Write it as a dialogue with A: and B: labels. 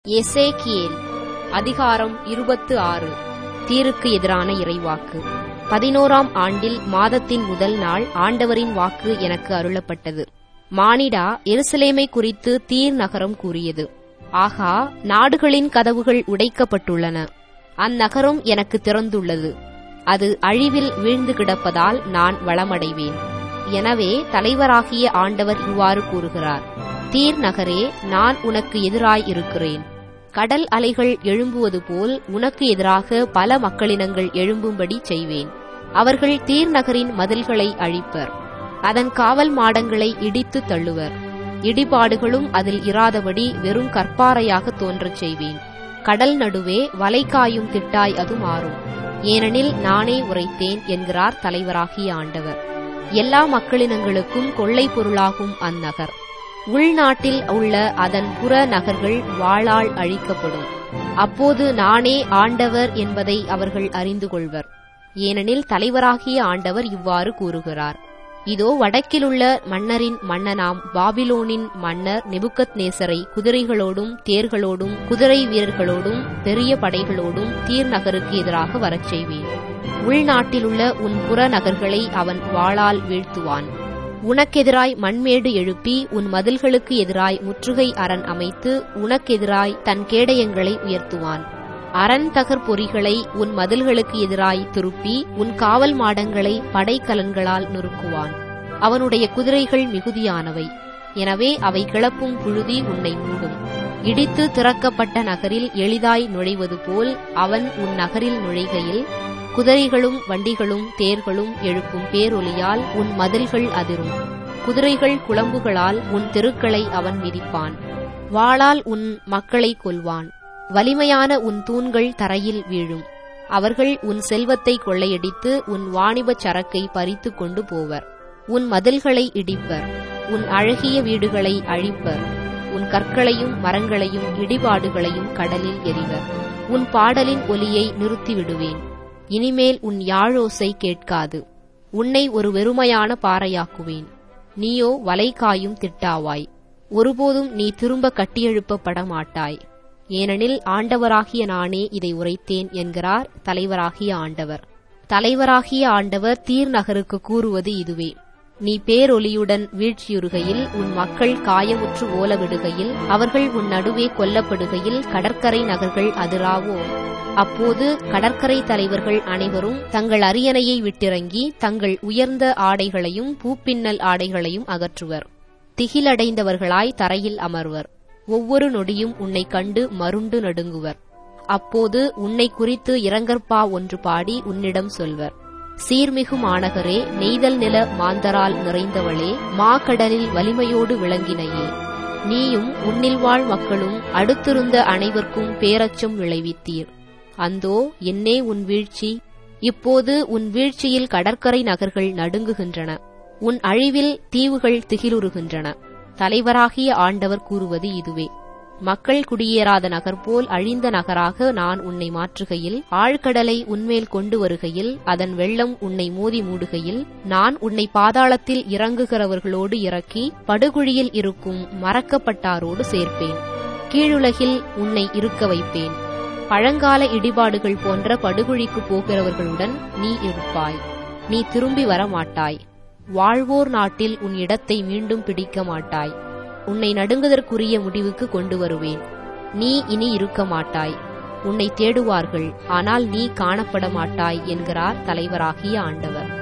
A: எசேக்கியேல் அதிகாரம் இருபத்து ஆறு தீருக்கு எதிரான இறைவாக்கு பதினோராம் ஆண்டில் மாதத்தின் முதல் நாள் ஆண்டவரின் வாக்கு எனக்கு அருளப்பட்டது மானிடா எருசலேமை குறித்து தீர் நகரம் கூறியது ஆகா நாடுகளின் கதவுகள் உடைக்கப்பட்டுள்ளன அந்நகரம் எனக்கு திறந்துள்ளது அது அழிவில் வீழ்ந்து கிடப்பதால் நான் வளமடைவேன் எனவே தலைவராகிய ஆண்டவர் இவ்வாறு கூறுகிறார் தீர் நகரே நான் உனக்கு எதிராய் இருக்கிறேன் கடல் அலைகள் எழும்புவது போல் உனக்கு எதிராக பல மக்களினங்கள் எழும்பும்படி செய்வேன் அவர்கள் தீர் நகரின் மதில்களை அழிப்பர் அதன் காவல் மாடங்களை இடித்து தள்ளுவர் இடிபாடுகளும் அதில் இராதபடி வெறும் கற்பாறையாக தோன்றச் செய்வேன் கடல் நடுவே வலைக்காயும் திட்டாய் அது மாறும் ஏனெனில் நானே உரைத்தேன் என்கிறார் தலைவராகிய ஆண்டவர் எல்லா மக்களினங்களுக்கும் கொள்ளை பொருளாகும் அந்நகர் உள்நாட்டில் உள்ள அதன் புற நகர்கள் வாளால் அழிக்கப்படும் அப்போது நானே ஆண்டவர் என்பதை அவர்கள் அறிந்து கொள்வர் ஏனெனில் தலைவராகிய ஆண்டவர் இவ்வாறு கூறுகிறார் இதோ வடக்கிலுள்ள மன்னரின் மன்னனாம் பாபிலோனின் மன்னர் நெபுக்கத் நேசரை குதிரைகளோடும் தேர்களோடும் குதிரை வீரர்களோடும் பெரிய படைகளோடும் தீர் நகருக்கு எதிராக வரச் செய்வேன் உள்நாட்டிலுள்ள உன் புற நகர்களை அவன் வாளால் வீழ்த்துவான் உனக்கெதிராய் மண்மேடு எழுப்பி உன் மதில்களுக்கு எதிராய் முற்றுகை அரண் அமைத்து உனக்கெதிராய் தன் கேடயங்களை உயர்த்துவான் அரண் தகர் பொறிகளை உன் மதில்களுக்கு எதிராய் திருப்பி உன் காவல் மாடங்களை படைக்கலன்களால் நொறுக்குவான் அவனுடைய குதிரைகள் மிகுதியானவை எனவே அவை கிளப்பும் புழுதி உன்னை மூடும் இடித்து திறக்கப்பட்ட நகரில் எளிதாய் நுழைவது போல் அவன் உன் நகரில் நுழைகையில் குதிரைகளும் வண்டிகளும் தேர்களும் எழுப்பும் பேரொலியால் உன் மதில்கள் அதிரும் குதிரைகள் குளம்புகளால் உன் தெருக்களை அவன் மிதிப்பான் வாளால் உன் மக்களை கொல்வான் வலிமையான உன் தூண்கள் தரையில் வீழும் அவர்கள் உன் செல்வத்தை கொள்ளையடித்து உன் வாணிபச் சரக்கை பறித்து கொண்டு போவர் உன் மதில்களை இடிப்பர் உன் அழகிய வீடுகளை அழிப்பர் உன் கற்களையும் மரங்களையும் இடிபாடுகளையும் கடலில் எறிவர் உன் பாடலின் ஒலியை நிறுத்திவிடுவேன் இனிமேல் உன் யாழோசை கேட்காது உன்னை ஒரு வெறுமையான பாறையாக்குவேன் நீயோ வலைக்காயும் திட்டாவாய் ஒருபோதும் நீ திரும்ப கட்டியெழுப்பப்பட மாட்டாய் ஏனெனில் ஆண்டவராகிய நானே இதை உரைத்தேன் என்கிறார் தலைவராகிய ஆண்டவர் தலைவராகிய ஆண்டவர் தீர் நகருக்கு கூறுவது இதுவே நீ பேரொலியுடன் வீழ்ச்சியுறுகையில் உன் மக்கள் காயமுற்று ஓலவிடுகையில் அவர்கள் உன் நடுவே கொல்லப்படுகையில் கடற்கரை நகர்கள் அதிராவோ அப்போது கடற்கரை தலைவர்கள் அனைவரும் தங்கள் அரியணையை விட்டிறங்கி தங்கள் உயர்ந்த ஆடைகளையும் பூப்பின்னல் ஆடைகளையும் அகற்றுவர் திகிலடைந்தவர்களாய் தரையில் அமர்வர் ஒவ்வொரு நொடியும் உன்னை கண்டு மருண்டு நடுங்குவர் அப்போது உன்னை குறித்து இரங்கற்பா ஒன்று பாடி உன்னிடம் சொல்வர் சீர்மிகு மாநகரே நெய்தல் நில மாந்தரால் நிறைந்தவளே மாக்கடலில் வலிமையோடு விளங்கினையே நீயும் உன்னில் வாழ் மக்களும் அடுத்திருந்த அனைவருக்கும் பேரச்சம் விளைவித்தீர் அந்தோ என்னே உன் வீழ்ச்சி இப்போது உன் வீழ்ச்சியில் கடற்கரை நகர்கள் நடுங்குகின்றன உன் அழிவில் தீவுகள் திகிலுறுகின்றன தலைவராகிய ஆண்டவர் கூறுவது இதுவே மக்கள் குடியேறாத நகர் போல் அழிந்த நகராக நான் உன்னை மாற்றுகையில் ஆழ்கடலை உன்மேல் கொண்டு வருகையில் அதன் வெள்ளம் உன்னை மோதி மூடுகையில் நான் உன்னை பாதாளத்தில் இறங்குகிறவர்களோடு இறக்கி படுகுழியில் இருக்கும் மறக்கப்பட்டாரோடு சேர்ப்பேன் கீழுலகில் உன்னை இருக்க வைப்பேன் பழங்கால இடிபாடுகள் போன்ற படுகுழிக்கு போகிறவர்களுடன் நீ இருப்பாய் நீ திரும்பி வர மாட்டாய் வாழ்வோர் நாட்டில் உன் இடத்தை மீண்டும் பிடிக்க மாட்டாய் உன்னை நடுங்குதற்குரிய முடிவுக்கு கொண்டு வருவேன் நீ இனி இருக்க மாட்டாய் உன்னை தேடுவார்கள் ஆனால் நீ காணப்பட மாட்டாய் என்கிறார் தலைவராகிய ஆண்டவர்